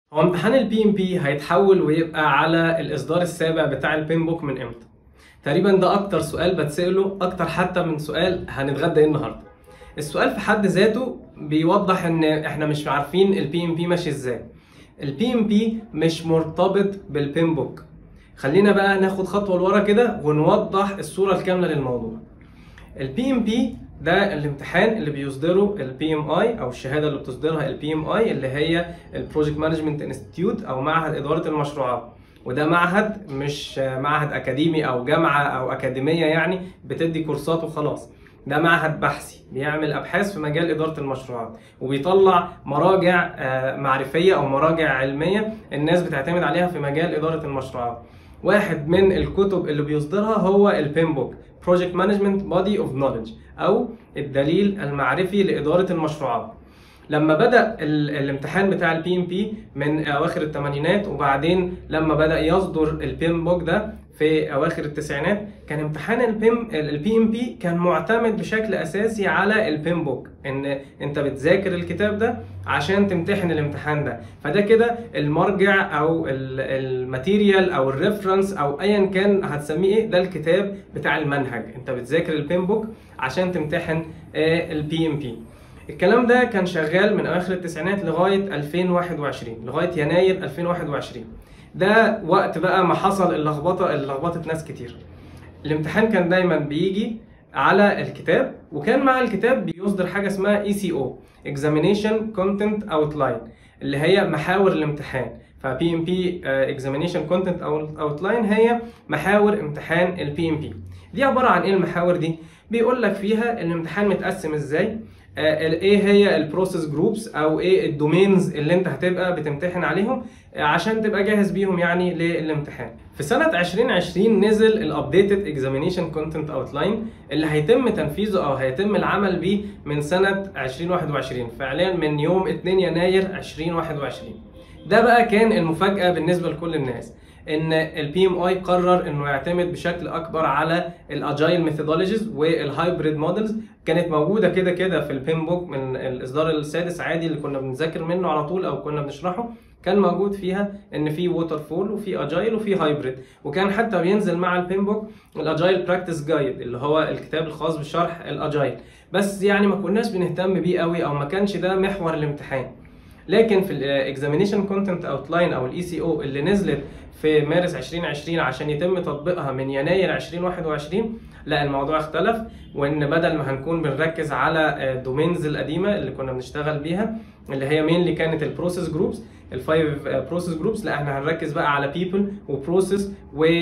هو امتحان البي ام بي هيتحول ويبقى على الاصدار السابع بتاع البين بوك من امتى تقريبا ده اكتر سؤال بتساله اكتر حتى من سؤال هنتغدى ايه النهارده السؤال في حد ذاته بيوضح ان احنا مش عارفين البي ام بي ماشي ازاي البي ام بي مش مرتبط بالبين بوك خلينا بقى ناخد خطوه لورا كده ونوضح الصوره الكامله للموضوع البي ام بي ده الامتحان اللي بيصدره البي ام اي او الشهاده اللي بتصدرها البي ام اي اللي هي البروجكت مانجمنت انستيتيوت او معهد اداره المشروعات وده معهد مش معهد اكاديمي او جامعه او اكاديميه يعني بتدي كورسات وخلاص ده معهد بحثي بيعمل ابحاث في مجال اداره المشروعات وبيطلع مراجع معرفيه او مراجع علميه الناس بتعتمد عليها في مجال اداره المشروعات واحد من الكتب اللي بيصدرها هو البين بوك Project Management Body of Knowledge أو الدليل المعرفي لإدارة المشروعات لما بدا الامتحان بتاع البي ام بي من اواخر الثمانينات وبعدين لما بدا يصدر البيم بوك ده في اواخر التسعينات كان امتحان البيم البي ام بي كان معتمد بشكل اساسي على البيم بوك ان انت بتذاكر الكتاب ده عشان تمتحن الامتحان ده فده كده المرجع او الماتيريال او الريفرنس او ايا كان هتسميه ايه ده الكتاب بتاع المنهج انت بتذاكر البيم بوك عشان تمتحن البي ام بي الكلام ده كان شغال من اواخر التسعينات لغايه 2021 لغايه يناير 2021 ده وقت بقى ما حصل اللخبطه اللي لخبطت ناس كتير الامتحان كان دايما بيجي على الكتاب وكان مع الكتاب بيصدر حاجه اسمها اي سي او اكزامينيشن كونتنت اوتلاين اللي هي محاور الامتحان فبي ام بي اكزامينيشن كونتنت اوتلاين هي محاور امتحان البي ام بي دي عباره عن ايه المحاور دي بيقول لك فيها الامتحان متقسم ازاي ايه هي البروسيس جروبس او ايه الدومينز اللي انت هتبقى بتمتحن عليهم عشان تبقى جاهز بيهم يعني للامتحان في سنة 2020 نزل الابديتد اكزامينيشن كونتنت اوتلاين اللي هيتم تنفيذه او هيتم العمل بيه من سنة 2021 فعليا من يوم 2 يناير 2021 ده بقى كان المفاجأة بالنسبة لكل الناس ان البي ام اي قرر انه يعتمد بشكل اكبر على الاجايل ميثودولوجيز والهايبريد مودلز كانت موجوده كده كده في البين بوك من الاصدار السادس عادي اللي كنا بنذاكر منه على طول او كنا بنشرحه كان موجود فيها ان في ووتر فول وفي اجايل وفي هايبريد وكان حتى بينزل مع البين بوك الاجايل براكتس جايد اللي هو الكتاب الخاص بشرح الاجايل بس يعني ما كناش بنهتم بيه قوي او ما كانش ده محور الامتحان لكن في الاكزامينيشن كونتنت اوتلاين او الاي سي او اللي نزلت في مارس 2020 عشان يتم تطبيقها من يناير 2021 لا الموضوع اختلف وان بدل ما هنكون بنركز على الدومينز القديمه اللي كنا بنشتغل بيها اللي هي مينلي كانت البروسيس جروبس الفايف بروسيس جروبس لا احنا هنركز بقى على بيبل وبروسيس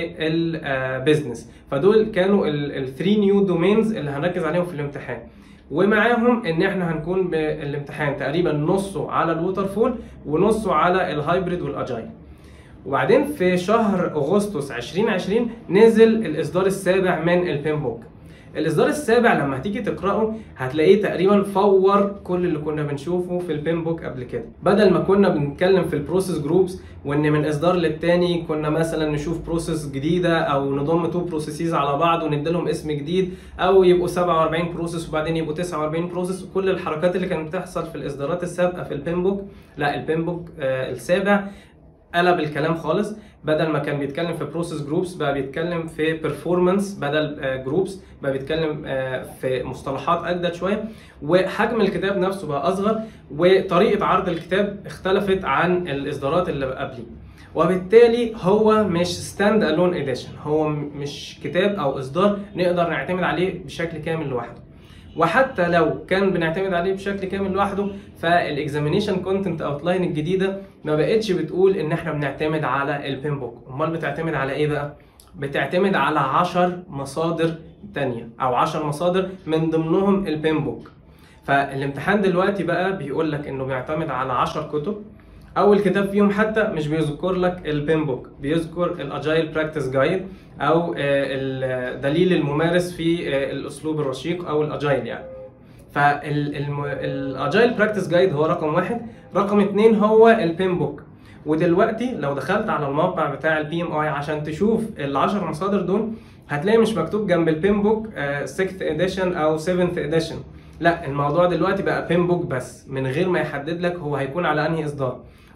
والبيزنس فدول كانوا الثري نيو دومينز اللي هنركز عليهم في الامتحان ومعاهم ان احنا هنكون بالامتحان تقريبا نصه على الووتر فول ونصه على الهايبريد والاجايل وبعدين في شهر اغسطس 2020 نزل الاصدار السابع من البين بوك الاصدار السابع لما هتيجي تقراه هتلاقيه تقريبا فور كل اللي كنا بنشوفه في البين بوك قبل كده بدل ما كنا بنتكلم في البروسيس جروبس وان من اصدار للتاني كنا مثلا نشوف بروسيس جديده او نضم تو بروسيسز على بعض وندي لهم اسم جديد او يبقوا 47 بروسيس وبعدين يبقوا 49 بروسيس وكل الحركات اللي كانت بتحصل في الاصدارات السابقه في البين بوك لا البين بوك آه السابع قلب الكلام خالص بدل ما كان بيتكلم في بروسيس جروبس بقى بيتكلم في بيرفورمانس بدل جروبس بقى بيتكلم في مصطلحات اجدد شويه وحجم الكتاب نفسه بقى اصغر وطريقه عرض الكتاب اختلفت عن الاصدارات اللي قبليه وبالتالي هو مش ستاند الون اديشن هو مش كتاب او اصدار نقدر نعتمد عليه بشكل كامل لوحده وحتى لو كان بنعتمد عليه بشكل كامل لوحده فالاكزامينيشن كونتنت اوتلاين الجديده ما بقتش بتقول ان احنا بنعتمد على البين بوك امال بتعتمد على ايه بقى بتعتمد على 10 مصادر تانية او 10 مصادر من ضمنهم البين بوك فالامتحان دلوقتي بقى بيقول لك انه بيعتمد على 10 كتب اول كتاب فيهم حتى مش بيذكر لك البين بوك بيذكر الاجايل براكتس جايد او الدليل الممارس في الاسلوب الرشيق او الاجايل يعني فالاجايل براكتس جايد هو رقم واحد رقم اتنين هو البين بوك ودلوقتي لو دخلت على الموقع بتاع البي ام اي عشان تشوف العشر مصادر دول هتلاقي مش مكتوب جنب البين بوك 6th اديشن او 7th اديشن لا الموضوع دلوقتي بقى بين بوك بس من غير ما يحدد لك هو هيكون على انهي اصدار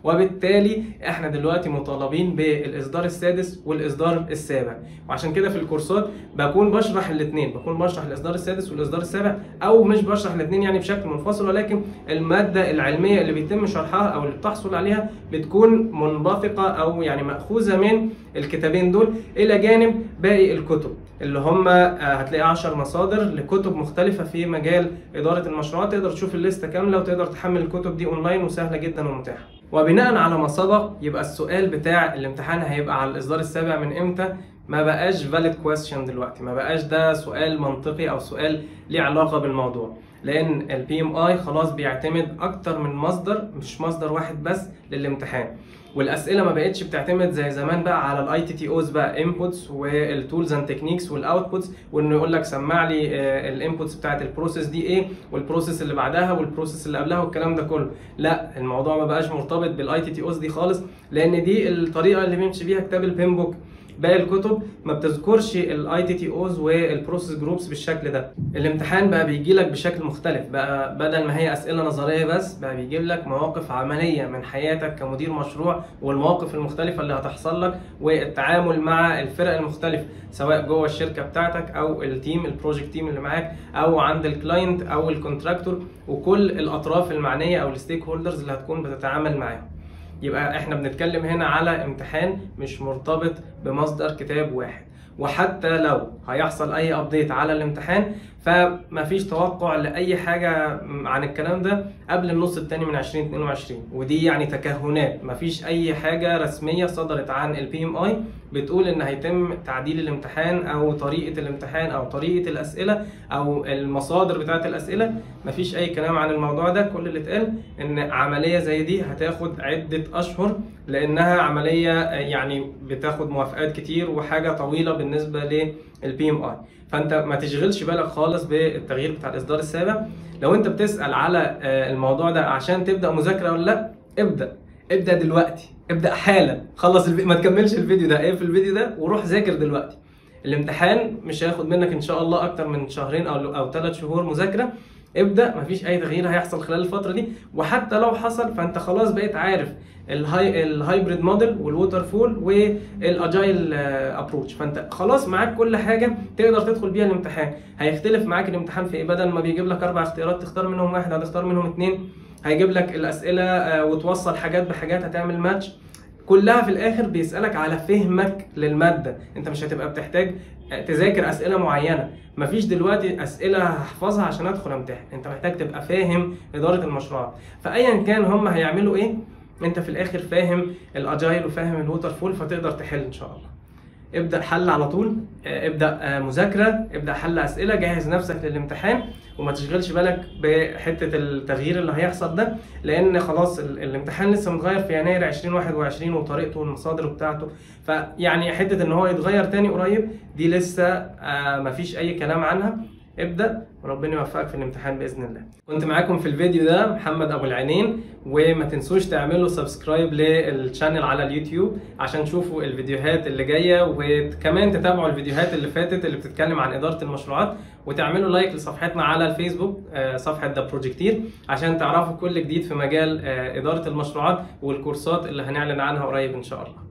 وبالتالي احنا دلوقتي مطالبين بالاصدار السادس والاصدار السابع وعشان كده في الكورسات بكون بشرح الاثنين بكون بشرح الاصدار السادس والاصدار السابع او مش بشرح الاثنين يعني بشكل منفصل ولكن الماده العلميه اللي بيتم شرحها او اللي بتحصل عليها بتكون منبثقه او يعني ماخوذه من الكتابين دول الى جانب باقي الكتب اللي هم هتلاقي 10 مصادر لكتب مختلفه في مجال اداره المشروعات تقدر تشوف الليسته كامله وتقدر تحمل الكتب دي اونلاين وسهله جدا ومتاحه وبناء على ما سبق يبقى السؤال بتاع الامتحان هيبقى على الاصدار السابع من امتى ما بقاش valid question دلوقتي ما بقاش ده سؤال منطقي او سؤال ليه علاقه بالموضوع لان البي ام اي خلاص بيعتمد اكتر من مصدر مش مصدر واحد بس للامتحان والاسئله ما بقتش بتعتمد زي زمان بقى على الاي تي تي اوز بقى انبوتس والتولز اند تكنيكس والاوتبوتس وانه يقول لك سمع لي الانبوتس بتاعت البروسيس دي ايه والبروسيس اللي بعدها والبروسيس اللي قبلها والكلام ده كله لا الموضوع ما بقاش مرتبط بالاي تي تي اوز دي خالص لان دي الطريقه اللي بيمشي بيها كتاب البين بوك باقي الكتب ما بتذكرش الاي تي تي اوز والبروسيس جروبس بالشكل ده الامتحان بقى بيجي لك بشكل مختلف بقى بدل ما هي اسئله نظريه بس بقى بيجيب لك مواقف عمليه من حياتك كمدير مشروع والمواقف المختلفه اللي هتحصل لك والتعامل مع الفرق المختلفه سواء جوه الشركه بتاعتك او التيم البروجكت تيم اللي معاك او عند الكلاينت او الكونتراكتور وكل الاطراف المعنيه او الستيك هولدرز اللي هتكون بتتعامل معاهم يبقى احنا بنتكلم هنا على امتحان مش مرتبط بمصدر كتاب واحد وحتى لو هيحصل اي ابديت على الامتحان فمفيش توقع لاي حاجه عن الكلام ده قبل النص الثاني من 2022 ودي يعني تكهنات مفيش اي حاجه رسميه صدرت عن البي ام اي بتقول ان هيتم تعديل الامتحان او طريقه الامتحان او طريقه الاسئله او المصادر بتاعه الاسئله مفيش اي كلام عن الموضوع ده كل اللي اتقال ان عمليه زي دي هتاخد عده اشهر لانها عمليه يعني بتاخد موافقات كتير وحاجه طويله بالنسبه للبي ام اي فانت ما تشغلش بالك خالص بالتغيير بتاع الاصدار السابع لو انت بتسال على الموضوع ده عشان تبدا مذاكره ولا لا ابدا ابدا دلوقتي ابدا حالا خلص الفي... ما تكملش الفيديو ده اقفل الفيديو ده وروح ذاكر دلوقتي الامتحان مش هياخد منك ان شاء الله اكتر من شهرين او او ثلاث شهور مذاكره ابدا مفيش اي تغيير هيحصل خلال الفتره دي وحتى لو حصل فانت خلاص بقيت عارف الهاي الهايبريد موديل والووتر فول والاجايل ابروتش فانت خلاص معاك كل حاجه تقدر تدخل بيها الامتحان هيختلف معاك الامتحان في ايه بدل ما بيجيب لك اربع اختيارات تختار منهم واحد هتختار منهم اثنين هيجيب لك الاسئله وتوصل حاجات بحاجات هتعمل ماتش كلها في الاخر بيسالك على فهمك للماده انت مش هتبقى بتحتاج تذاكر اسئله معينه مفيش دلوقتي اسئله هحفظها عشان ادخل امتحن انت محتاج تبقى فاهم اداره المشروعات فايا كان هم هيعملوا ايه انت في الاخر فاهم الاجايل وفاهم الووتر فول فتقدر تحل ان شاء الله ابدا حل على طول ابدا مذاكره ابدا حل اسئله جهز نفسك للامتحان وما تشغلش بالك بحته التغيير اللي هيحصل ده لان خلاص الامتحان لسه متغير في يناير 2021 وطريقته والمصادر بتاعته فيعني حته ان هو يتغير تاني قريب دي لسه مفيش اي كلام عنها ابدا وربنا يوفقك في الامتحان باذن الله كنت معاكم في الفيديو ده محمد ابو العينين وما تنسوش تعملوا سبسكرايب للشانل على اليوتيوب عشان تشوفوا الفيديوهات اللي جايه وكمان تتابعوا الفيديوهات اللي فاتت اللي بتتكلم عن اداره المشروعات وتعملوا لايك لصفحتنا على الفيسبوك صفحه ذا بروجكتير عشان تعرفوا كل جديد في مجال اداره المشروعات والكورسات اللي هنعلن عنها قريب ان شاء الله